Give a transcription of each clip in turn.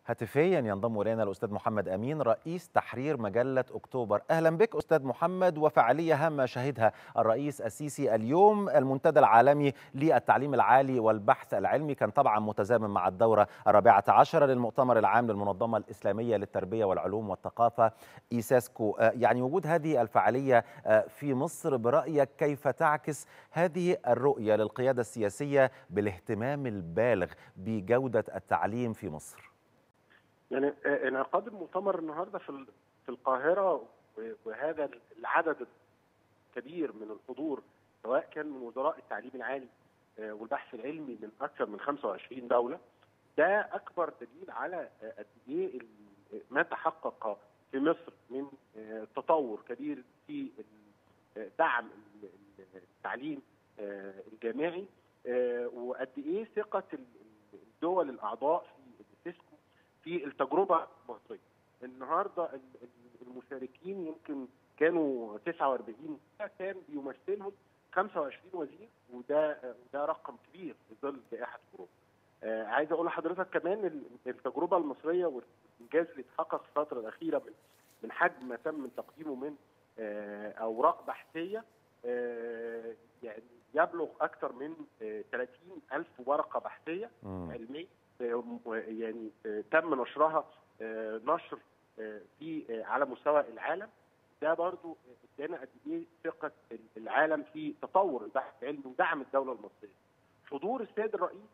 هاتفيا ينضم الينا الاستاذ محمد امين رئيس تحرير مجله اكتوبر اهلا بك استاذ محمد وفعاليه هامه شهدها الرئيس السيسي اليوم المنتدى العالمي للتعليم العالي والبحث العلمي كان طبعا متزامن مع الدوره الرابعه عشر للمؤتمر العام للمنظمه الاسلاميه للتربيه والعلوم والثقافه ايساسكو يعني وجود هذه الفعاليه في مصر برايك كيف تعكس هذه الرؤيه للقياده السياسيه بالاهتمام البالغ بجوده التعليم في مصر يعني انعقاد المؤتمر النهارده في في القاهره وهذا العدد الكبير من الحضور سواء كان من وزراء التعليم العالي والبحث العلمي من اكثر من 25 دوله ده اكبر دليل على قد ايه ما تحقق في مصر من تطور كبير في دعم التعليم الجامعي وقد ايه ثقه الدول الاعضاء في السيسكو في التجربه المصريه. النهارده المشاركين يمكن كانوا 49 كان بيمثلهم 25 وزير وده وده رقم كبير في ظل جائحه كورونا. آه عايز اقول لحضرتك كمان التجربه المصريه والانجاز اللي اتحقق في الفتره الاخيره من من حجم ما تم تقديمه من آه اوراق بحثيه آه يعني يبلغ اكثر من 30 الف ورقه بحثيه علميه يعني تم نشرها نشر في على مستوى العالم ده برضو ادانا قد ايه ثقه العالم في تطور البحث العلمي ودعم الدوله المصريه. حضور السيد الرئيس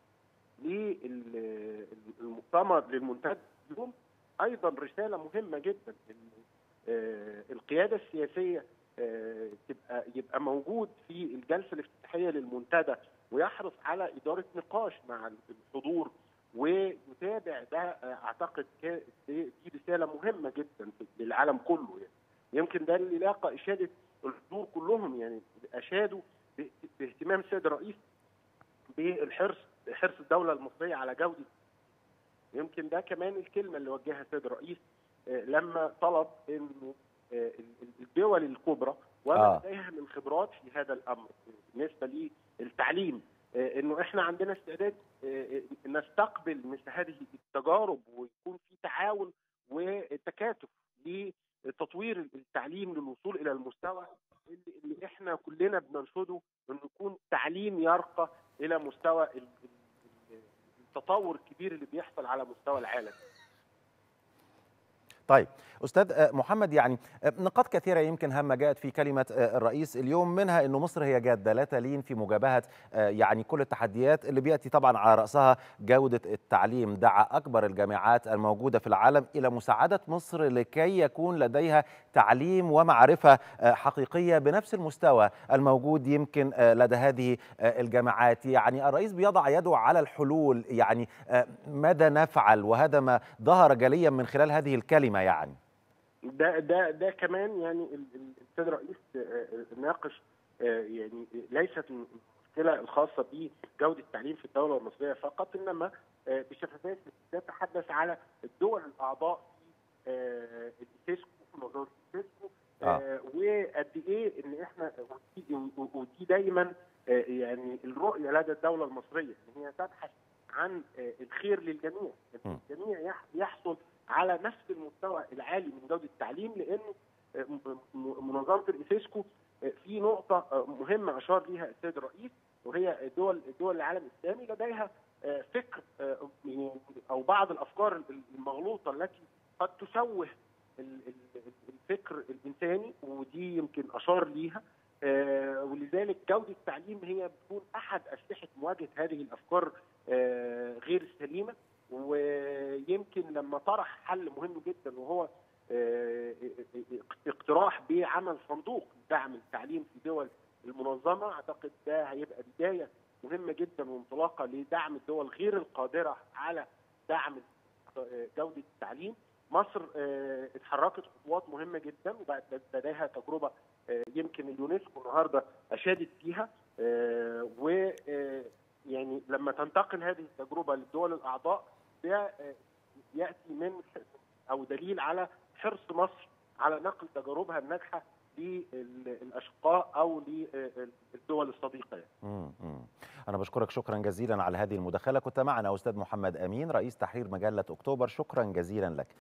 للمؤتمر للمنتدى اليوم ايضا رساله مهمه جدا ان القياده السياسيه تبقى يبقى موجود في الجلسه الافتتاحيه للمنتدى ويحرص على اداره نقاش مع الحضور ويتابع ده اعتقد دي رساله مهمه جدا للعالم كله يعني يمكن ده اللي لاقى اشاده الحضور كلهم يعني اشادوا باهتمام السيد الرئيس بالحرص حرص الدوله المصريه على جوده يمكن ده كمان الكلمه اللي وجهها السيد الرئيس لما طلب انه الدول الكبرى وما لديها من خبرات في هذا الامر بالنسبه للتعليم انه احنا عندنا استعداد نستقبل مثل هذه التجارب ويكون في تعاون وتكاتف لتطوير التعليم للوصول الى المستوى اللي, اللي احنا كلنا بننشده انه يكون تعليم يرقى الى مستوى التطور الكبير اللي بيحصل على مستوى العالم. طيب استاذ محمد يعني نقاط كثيره يمكن هامه جاءت في كلمه الرئيس اليوم منها انه مصر هي جاده لا تلين في مجابهه يعني كل التحديات اللي بياتي طبعا على راسها جوده التعليم دعا اكبر الجامعات الموجوده في العالم الى مساعده مصر لكي يكون لديها تعليم ومعرفه حقيقيه بنفس المستوى الموجود يمكن لدى هذه الجامعات يعني الرئيس بيضع يده على الحلول يعني ماذا نفعل وهذا ما ظهر جليا من خلال هذه الكلمه يعني ده ده ده كمان يعني السيد الرئيس ناقش يعني ليست المشكله الخاصه بجوده التعليم في الدوله المصريه فقط انما بشفافيه تتحدث على الدول الاعضاء في السيسكو في منظمه السيسكو آه. وقد ايه ان احنا ودي دايما يعني الرؤيه لدى الدوله المصريه ان هي تبحث عن الخير للجميع الجميع يحصل على نفس المستوى العالي من جوده التعليم لانه منظمه الاسيسكو في نقطه مهمه اشار ليها السيد الرئيس وهي دول دول العالم الاسلامي لديها فكر او بعض الافكار المغلوطه التي قد تشوه الفكر الانساني ودي يمكن اشار ليها ولذلك جوده التعليم هي بتكون احد اسلحه مواجهه هذه الافكار غير السليمه ويمكن لما طرح حل مهم جدا وهو اقتراح بعمل صندوق دعم التعليم في دول المنظمه اعتقد ده هيبقى بدايه مهمه جدا وانطلاقه لدعم الدول غير القادره على دعم جوده التعليم مصر اتحركت خطوات مهمه جدا وبقت لديها تجربه يمكن اليونسكو النهارده اشادت فيها و يعني لما تنتقل هذه التجربه للدول الاعضاء ده ياتي من او دليل على حرص مصر على نقل تجاربها الناجحه للاشقاء او للدول الصديقه مم. مم. انا بشكرك شكرا جزيلا على هذه المداخله كنت معنا استاذ محمد امين رئيس تحرير مجله اكتوبر شكرا جزيلا لك